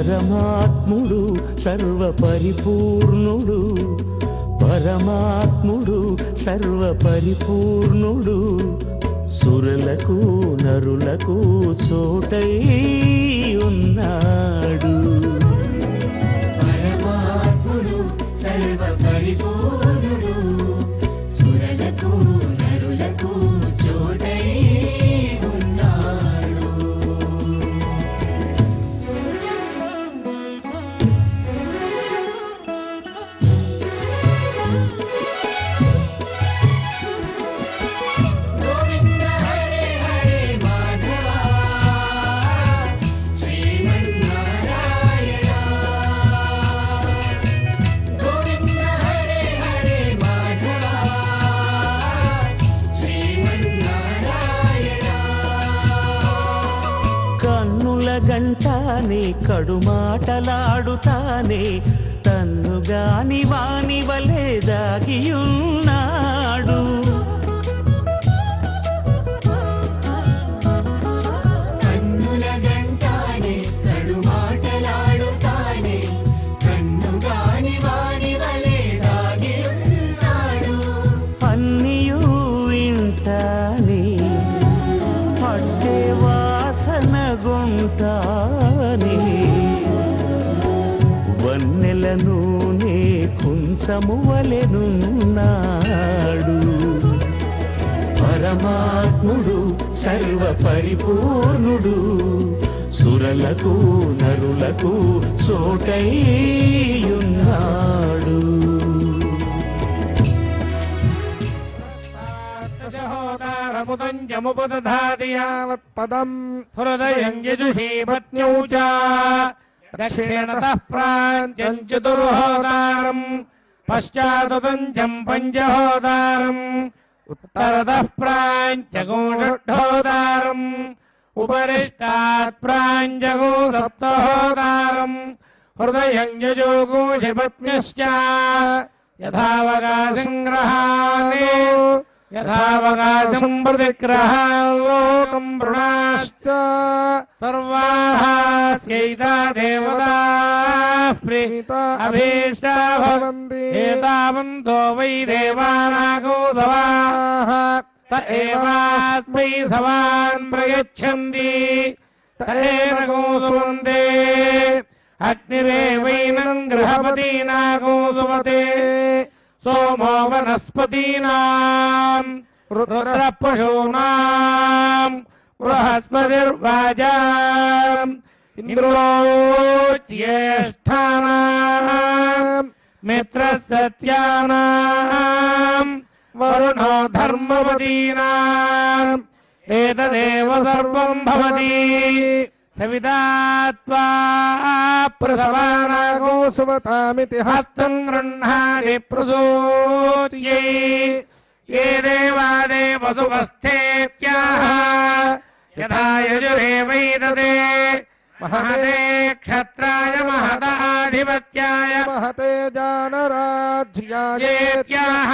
పరమాత్ముడు సర్వ పరిపూర్ణుడు పరమాత్ముడు సర్వ పరిపూర్ణుడు సురలకు నరులకు చోటై ఉన్నాడు పరమాత్ముడు సర్వ పరిపూర్ణుడు సురలకు నరులకు చోటై ఉన్నాడు గోవింద హరే హరే మాధవ శ్రీమన్నారాయణ గోవింద హరే హరే మాధవ శ్రీమన్నారాయణ కన్నుల గంటానే కడుమాటలాడుతానే తన్నుగాని వాని వలె దాగియున్నాడు కన్నుల గంటానే కడుమాటలాడుతానే కన్ను కాని వాని వలె దాగి ఉన్నాడు అన్నియూ వింటానే పట్టే వాసన గుంటానే వన్నెల నూనె కుంచము వలెనున్నాడు పరమాత్ముడు సర్వ పరిపూర్ణుడు సురలకు నరులకు చోటై ఉన్నాడు జముపదధాతి యావత్పదం హృదయం యజుషీ పత్న్యౌ చ దక్షిణతః ప్రాంత్యం చతుర్హోదారం పశ్చాదతంచం పంచహోదారం ఉత్తరతః ప్రాంత్యగో షడ్హోదారం ఉపరిష్టాత్ ప్రాంజగో సప్తహోదారం హృదయం యజోగోషి పత్న్యశ్చ యథావకాశం గ్రహానే యథావకాశం प्रतिग्रहालोकं वृणाश्च सर्वाः स्यैता देवताः प्रीता अभीष्टा भवन्ति एतावन्तो वै देवानागो सवाः त एवास्मै सवान् प्रयच्छन्ति त एन गोसुवन्दे अग्निरेवैनं गृहपतीनागो सुमते सोमो वनस्पतीनाम् रुद्रपशूनाम् बृहस्पतिर्वाजाम् इन्द्रोज्येष्ठानाम् मित्रः सत्यानाम् वरुणो धर्मपतीनाम् एतदेव सर्वम् भवति सविता त्वा प्रसवानागो सुमतामिति हस्तम् गृह्णाति प्रसूत्यै ये देवादे वसुवस्थेत्याह यथा यजुरेवैदते महते क्षत्राय महदाधिपत्याय महते जानराज्यायेत्याह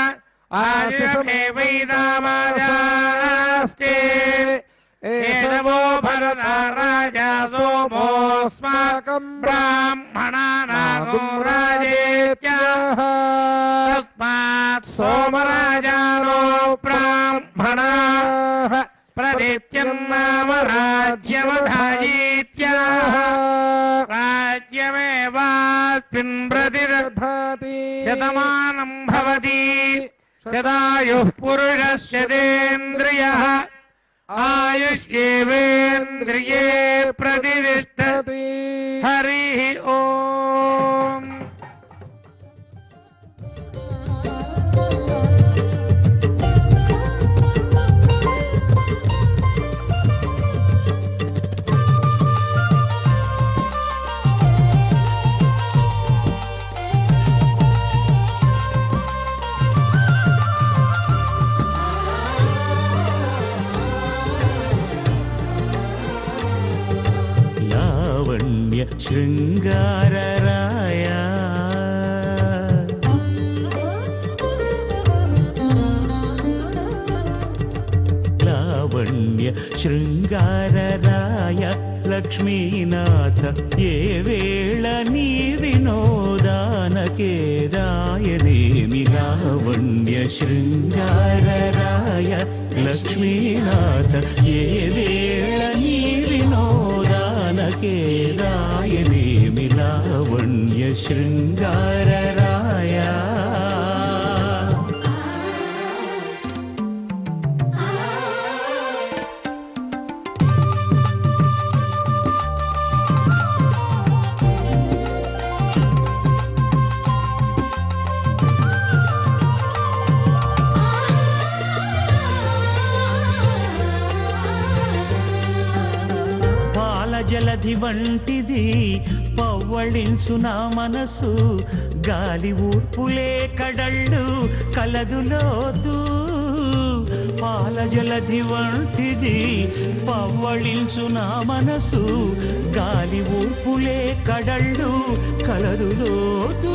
आशिषमेवैदामाजास्ते एनमो भरता राजा सोमोऽस्माकम् ब्राह्मणानागो राजेत्याह तस्मात् सोमराजानो ब्राह्मणाः प्रदित्यन्नाम राज्यमधायीत्याह राज्यमेवास्मिन् प्रतिदधाति शतमानम् भवति शतायुः पुरुषस्य तेन्द्रियः आयुष्येवेन्द्रिये प्रतिष्ठति हरिः ओम् లావణ్య శృంగారరాయ లావణ్య శృంగారరాయ లక్ష్మీనాథ ఏ వేళ నీ వినోదానకే రాయనేమి లావణ్య శృంగారరాయ లక్ష్మీనాథ ఏ వేళ నీ వినోదానకే రాయనేమి లావణ్య శృంగారరాయ పాల జలధి వంటిది పవ్వళించు నా మనసు గాలి ఊర్పులే కడళ్ళు కలదులోతూ పాల జలధి వంటిది పవ్వళించు నా మనసు గాలి ఊర్పులే కడళ్ళు కలదులోతూ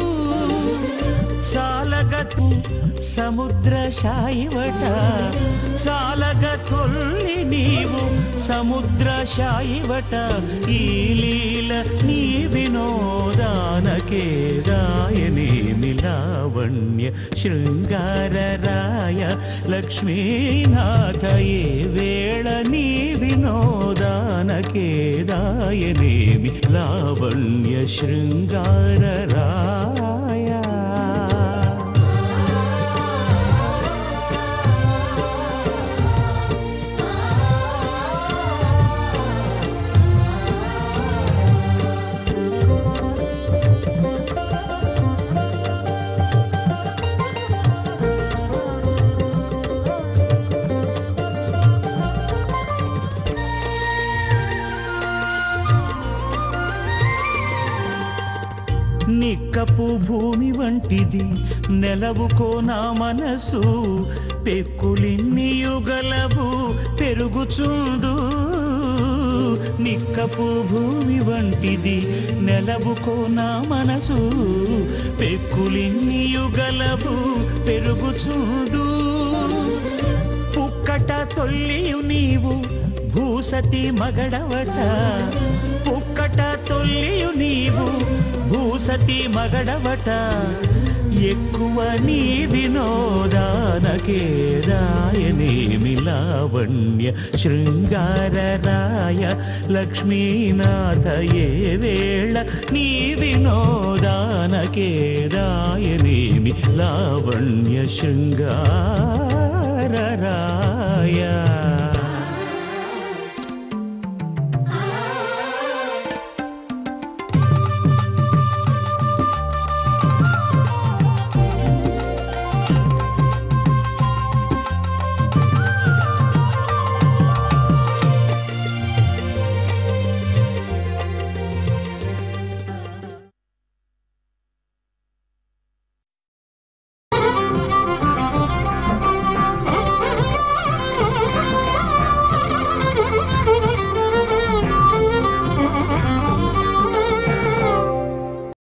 చాలగతు సముద్ర శాయివట చాలగ తొల్లి నీవు సముద్ర శాయివట ఈ లీల నీ వినోదానకే రాయనేమి లావణ్య శృంగారరాయ లక్ష్మీనాథ ఏ వేళ నీ వినోదానకే రాయనేమి లావణ్య శృంగారరాయ నిక్కపు భూమి వంటిది నెలవుకో నా మనసు పెక్కులిన్ని యుగలవు పెరుగుచుండు నిక్కపు భూమి వంటిది నెలవుకో నా మనసు పెక్కులిన్ని యుగలవు పెరుగుచుండు పుక్కట తొల్లియు నీవు భూసతి మగడవట పుక్కట తొల్లియు నీవు భూసతి మగడవట ఎక్కువ నీ వినోదానకే రాయనేమి లావణ్య శృంగారరాయ లక్ష్మీనాథ ఏ వేళ నీ వినోదానకే రాయనేమి లావణ్య శృంగారరాయ